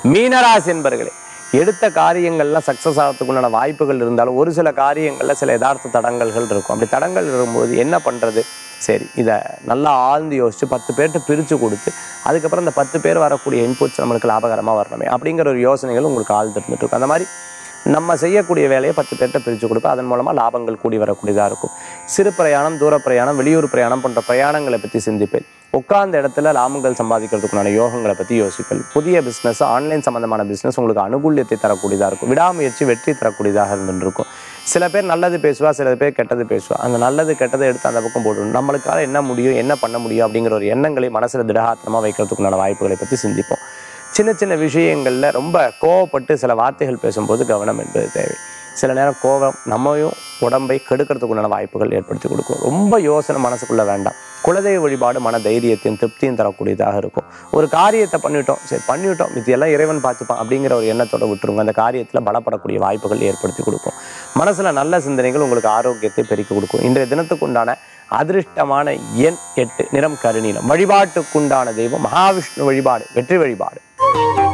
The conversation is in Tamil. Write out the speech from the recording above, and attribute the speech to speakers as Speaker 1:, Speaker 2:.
Speaker 1: மீனராசி என்பர்களே எடுத்த காரியங்கள்லாம் சக்ஸஸ் ஆகிறதுக்குண்டான வாய்ப்புகள் இருந்தாலும் ஒரு சில காரியங்களில் சில யதார்த்த தடங்கல்கள் இருக்கும் அப்படி தடங்கள் இருக்கும்போது என்ன பண்ணுறது சரி இதை நல்லா ஆழ்ந்து யோசித்து பத்து பேர்கிட்ட பிரித்து கொடுத்து அதுக்கப்புறம் இந்த பத்து பேர் வரக்கூடிய இன்புட்ஸ் நம்மளுக்கு லாபகரமாக வரணுமே அப்படிங்கிற ஒரு யோசனைகள் உங்களுக்கு ஆழ்ந்து இருந்துட்டு இருக்கும் அந்த மாதிரி நம்ம செய்யக்கூடிய வேலையை பத்து பேர்கிட்ட பிரித்து கொடுப்போம் அதன் மூலமாக லாபங்கள் கூடி வரக்கூடியதாக இருக்கும் சிறு பிரயாணம் தூர பிரயாணம் வெளியூர் பிரயாணம் போன்ற பிரயாணங்களை பற்றி சிந்திப்பேன் உட்கார்ந்த இடத்துல லாபங்கள் சம்பாதிக்கிறதுக்குண்டான யோகங்களை பற்றி யோசிப்பேன் புதிய பிஸ்னஸ் ஆன்லைன் சம்மந்தமான பிஸ்னஸ் உங்களுக்கு அனுகூல்யத்தை தரக்கூடியதாக இருக்கும் விடாமுயற்சி வெற்றி தரக்கூடியதாக இருந்துட்டு இருக்கும் சில பேர் நல்லது பேசுவா சில பேர் கெட்டது பேசுவா அந்த நல்லது கெட்டதை எடுத்து அந்த பக்கம் போட்டுடும் நம்மளுக்காக என்ன முடியும் என்ன பண்ண முடியும் அப்படிங்கிற ஒரு எண்ணங்களை மனசில் திடகாத்திரமாக வைக்கிறதுக்குண்டான வாய்ப்புகளை பற்றி சிந்திப்போம் சின்ன சின்ன விஷயங்களில் ரொம்ப கோவப்பட்டு சில வார்த்தைகள் பேசும்போது கவனம் என்பது தேவை சில நேரம் கோபம் நம்மையும் உடம்பை கெடுக்கிறதுக்குண்டான வாய்ப்புகள் ஏற்படுத்தி கொடுக்கும் ரொம்ப யோசனை மனசுக்குள்ள வேண்டாம் குலதெய்வ வழிபாடு மன தைரியத்தையும் திருப்தியும் தரக்கூடியதாக இருக்கும் ஒரு காரியத்தை பண்ணிட்டோம் சரி பண்ணிவிட்டோம் இது எல்லாம் இறைவன் பார்த்துப்பான் அப்படிங்கிற ஒரு எண்ணத்தோட விட்டுருங்க அந்த காரியத்தில் பலப்படக்கூடிய வாய்ப்புகள் ஏற்படுத்தி கொடுக்கும் மனசில் நல்ல சிந்தனைகள் உங்களுக்கு ஆரோக்கியத்தை பெருக்கி கொடுக்கும் இன்றைய தினத்துக்கு உண்டான அதிர்ஷ்டமான எண் எட்டு நிறம் கருநீலம் வழிபாட்டுக்குண்டான தெய்வம் மகாவிஷ்ணு வழிபாடு வெற்றி வழிபாடு